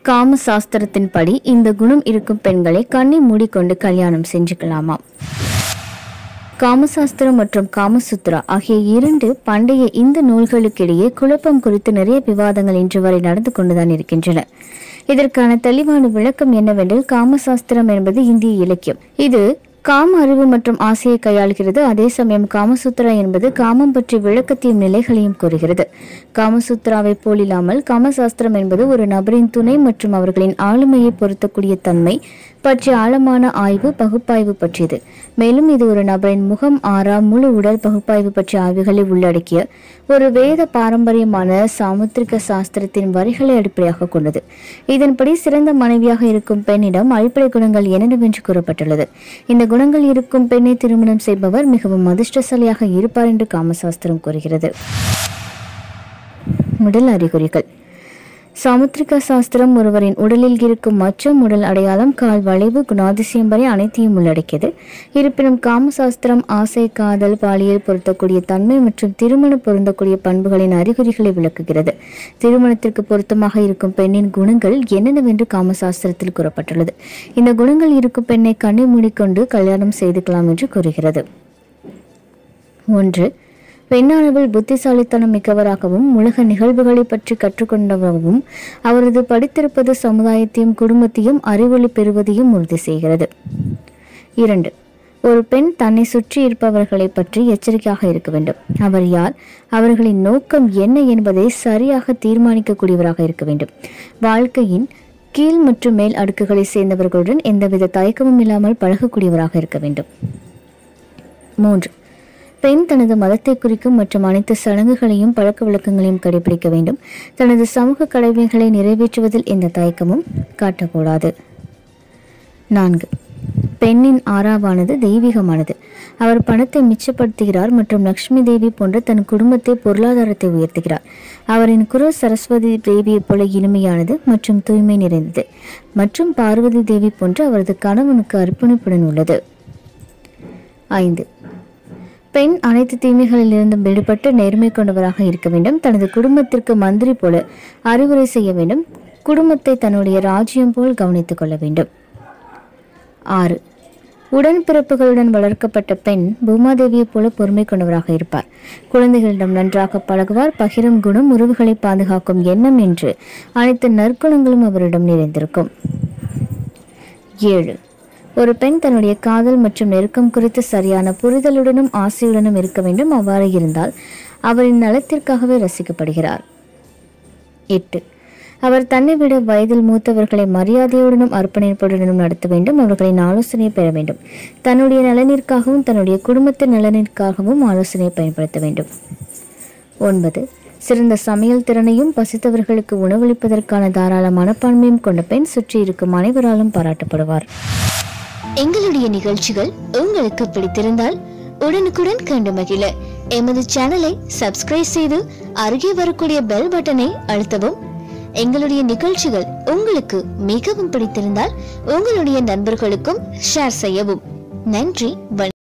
காம சாஸ்திரத்தின்படி இந்த குணம் இருக்கும் பெண்களை கண்ணை மூடிக்கொண்டு கல்யாணம் செஞ்சுக்கலாமாம் காமசாஸ்திரம் மற்றும் காமசுத்ரா ஆகிய இரண்டு பண்டைய இந்த நூல்களுக்கிடையே குழப்பம் குறித்து நிறைய விவாதங்கள் இன்று வரை நடந்து கொண்டுதான் இருக்கின்றன இதற்கான தெளிவான விளக்கம் என்னவென்றால் காமசாஸ்திரம் என்பது இந்திய இலக்கியம் இது காம அறிவு மற்றும் ஆசையை கையாளுகிறது அதே சமயம் காமசூத்ரா என்பது காமம் பற்றி விளக்கத்தையும் நிலைகளையும் கூறுகிறது காமசூத்ராவை போலில்லாமல் காமசாஸ்திரம் என்பது ஒரு நபரின் துணை மற்றும் அவர்களின் ஆளுமையை பொருத்தக்கூடிய தன்மை பற்றிய ஆழமான ஆய்வு பகுப்பாய்வு பற்றியது மேலும் இது ஒரு நபரின் முகம் ஆறா முழு உடல் பகுப்பாய்வு பற்றிய ஆய்வுகளை உள்ளடக்கிய ஒரு வேத பாரம்பரியமான சாமுத்திரிக சாஸ்திரத்தின் வரிகளை அடிப்படையாக கொண்டது இதன்படி சிறந்த மனைவியாக இருக்கும் பெண்ணிடம் அடிப்படை குணங்கள் என்னென்னவென்று கூறப்பட்டுள்ளது இந்த குணங்கள் இருக்கும் பெண்ணை திருமணம் செய்பவர் மிகவும் அதிர்ஷ்டசாலியாக இருப்பார் என்று காமசாஸ்திரம் கூறுகிறது முதல் அறிகுறிகள் சாமுத்திரிக சாஸ்திரம் ஒருவரின் உடலில் இருக்கும் மச்சம் உடல் அடையாளம் கால் வளைவு குணாதிசயம் வரை அனைத்தையும் உள்ளடக்கியது இருப்பினும் காமசாஸ்திரம் ஆசை காதல் பாலியல் பொருத்தக்கூடிய தன்மை மற்றும் திருமணம் பொருந்தக்கூடிய பண்புகளின் அறிகுறிகளை விளக்குகிறது திருமணத்திற்கு பொருத்தமாக இருக்கும் பெண்ணின் குணங்கள் என்னென்னவென்று காமசாஸ்திரத்தில் கூறப்பட்டுள்ளது இந்த குணங்கள் இருக்கும் பெண்ணை கண்ணை மூடிக்கொண்டு கல்யாணம் செய்துக்கலாம் என்று கூறுகிறது ஒன்று பெண்ணானவள் புத்திசாலித்தனம் மிக்கவராகவும் உலக நிகழ்வுகளை பற்றி கற்றுக்கொண்டவராகவும் அவரது படித்திருப்பது சமுதாயத்தையும் குடும்பத்தையும் அறிவொளி பெறுவதையும் உறுதி செய்கிறது இரண்டு ஒரு பெண் தன்னை சுற்றி இருப்பவர்களை பற்றி எச்சரிக்கையாக இருக்க வேண்டும் அவர் யார் அவர்களின் நோக்கம் என்ன என்பதை சரியாக தீர்மானிக்கக்கூடியவராக இருக்க வேண்டும் வாழ்க்கையின் கீழ் மற்றும் மேல் அடுக்குகளை சேர்ந்தவர்களுடன் எந்தவித தயக்கமும் இல்லாமல் பழகக்கூடியவராக இருக்க வேண்டும் மூன்று பெண் தனது மதத்தை குறிக்கும் மற்றும் அனைத்து சடங்குகளையும் பழக்க வழக்கங்களையும் கடைபிடிக்க வேண்டும் தனது சமூக கடமைகளை நிறைவேற்றுவதில் எந்த தயக்கமும் காட்டக்கூடாது நான்கு பெண்ணின் ஆறாவானது தெய்வீகமானது அவர் பணத்தை மிச்சப்படுத்துகிறார் மற்றும் லக்ஷ்மி தேவி போன்ற தன் குடும்பத்தை பொருளாதாரத்தை உயர்த்துகிறார் அவரின் குரல் சரஸ்வதி தேவியைப் போல இனிமையானது மற்றும் தூய்மை நிறைந்தது மற்றும் பார்வதி தேவி போன்று அவரது கணவனுக்கு அர்ப்பணிப்புடன் உள்ளது ஐந்து பெண் அனைத்து தீமைகளிலிருந்தும் விடுபட்டு நேர்மை கொண்டவராக இருக்க வேண்டும் தனது குடும்பத்திற்கு மந்திரி போல அறிவுரை செய்ய வேண்டும் குடும்பத்தை தன்னுடைய ராஜ்யம் போல் கவனித்துக் கொள்ள வேண்டும் ஆறு உடன்பிறப்புகளுடன் வளர்க்கப்பட்ட பெண் பூமாதேவியைப் போல பொறுமை கொண்டவராக இருப்பார் குழந்தைகளிடம் நன்றாக பழகுவார் பகிரும் குணம் உறவுகளை பாதுகாக்கும் எண்ணம் என்று அனைத்து நற்குணங்களும் அவரிடம் நிறைந்திருக்கும் ஏழு ஒரு பெண் தன்னுடைய காதல் மற்றும் நெருக்கம் குறித்து சரியான புரிதலுடனும் ஆசையுடனும் இருக்க வேண்டும் அவ்வாறு இருந்தால் அவரின் நலத்திற்காகவே ரசிக்கப்படுகிறார் எட்டு அவர் தன்னை விட வயதில் மூத்தவர்களை மரியாதையுடனும் அர்ப்பணிப்புடனும் நடத்த வேண்டும் அவர்களின் ஆலோசனையை பெற வேண்டும் தன்னுடைய நலனிற்காகவும் தன்னுடைய குடும்பத்தின் நலனிற்காகவும் ஆலோசனையை பயன்படுத்த வேண்டும் ஒன்பது சிறந்த சமையல் திறனையும் பசித்தவர்களுக்கு உணவளிப்பதற்கான தாராள மனப்பான்மையும் கொண்ட பெண் சுற்றி இருக்கும் அனைவராலும் பாராட்டப்படுவார் எங்களுடைய நிகழ்ச்சிகள் உங்களுக்கு பிடித்திருந்தால் உடனுக்குடன் கண்டு மகிழ எமது சேனலை சப்ஸ்கிரைப் செய்து அருகே வரக்கூடிய பெல் பட்டனை அழுத்தவும் எங்களுடைய நிகழ்ச்சிகள் உங்களுக்கு மிகவும் பிடித்திருந்தால் உங்களுடைய நண்பர்களுக்கும் ஷேர் செய்யவும் நன்றி வணக்கம்